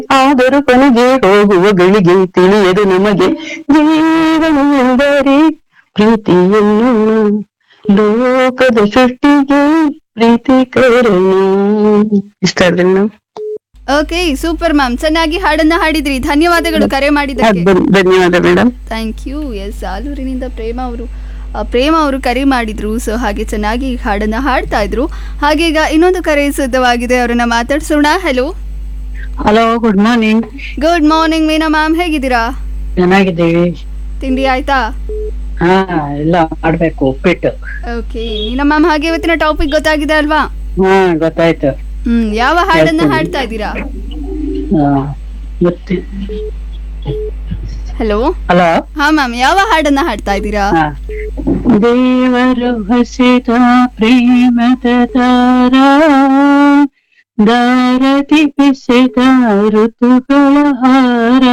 ಆದರೂ ಕೊನೆಗೆ ಹೋಗುವ ಗಳಿಗೆ ತಿಳಿಯದು ನಮಗೆ ಜೀವನ ಎಂದರೆ ಪ್ರೀತಿಯನ್ನು ಲೋಕದ ಸೃಷ್ಟಿಗೆ ಪ್ರೀತಿ ಕಾರಣ ಇಷ್ಟ ಆದ್ರೆ ನಾವು ಓಕೆ ಸೂಪರ್ ಮ್ಯಾಮ್ ಚೆನ್ನಾಗಿ ಹಾಡನ್ನ ಹಾಡಿದ್ರಿ ಧನ್ಯವಾದಗಳು ಕರೆ ಮಾಡಿದ್ದಕ್ಕೆ ಧನ್ಯವಾದ ಮೇಡಮ್ ಥ್ಯಾಂಕ್ ಯು ಎಸ್ ಆಲೂರಿನಿಂದ ಪ್ರೇಮ ಅವರು ಆ, ಪ್ರೇಮ ಅವರು ಕರೆ ಮಾಡಿದ್ರು ಸೊ ಹಾಗೆ ಚೆನ್ನಾಗಿ ಹಾಡನ್ನ ಹಾಡ್ತಾ ಇದ್ರು ಹಾಗೆ ಈಗ ಇನ್ನೊಂದು ಕರೆ ಸಿದ್ಧವಾಗಿದೆ ಅವರನ್ನ ಮಾತಾಡ್ಸೋಣ hello hello good morning good morning Meena ma'am ಹೇಗಿದ್ದೀರಾ ಚೆನ್ನಾಗಿದ್ದೀವಿ ತಿಂಡಿ ಆಯ್ತಾ ಹಾ ಎಲ್ಲ ಮಾಡ್ಬೇಕು ಉಪ್ಪಿಟ್ಟು ಓಕೆ ಮೀನಾ ಮ್ಯಾಮ್ ಹಾಗೆ ಇವತ್ತಿನ ಟಾಪಿಕ್ ಗೊತ್ತಾಗಿದೆ ಅಲ್ವಾ ಹಾ ಗೊತ್ತಾಯ್ತು ಹ್ಮ್ ಯಾವ ಹಾಡನ್ನ ಹಾಡ್ತಾ ಇದ್ದೀರಾ ಹಾ, ಮತ್ತೆ ಹಲೋ ಹಲೋ ಹಾ ಮ್ಯಾಮ್ ಯಾವ ಹಾಡನ್ನ ಹಾಡ್ತಾ ಇದ್ದೀರಾ ಹಾ. ದೇವರು ಹಸಿದ ಪ್ರೇಮದ ದಾರ ದಾರದಿ ಬೆಸೆದ ಋತುಗಳ ಹಾರ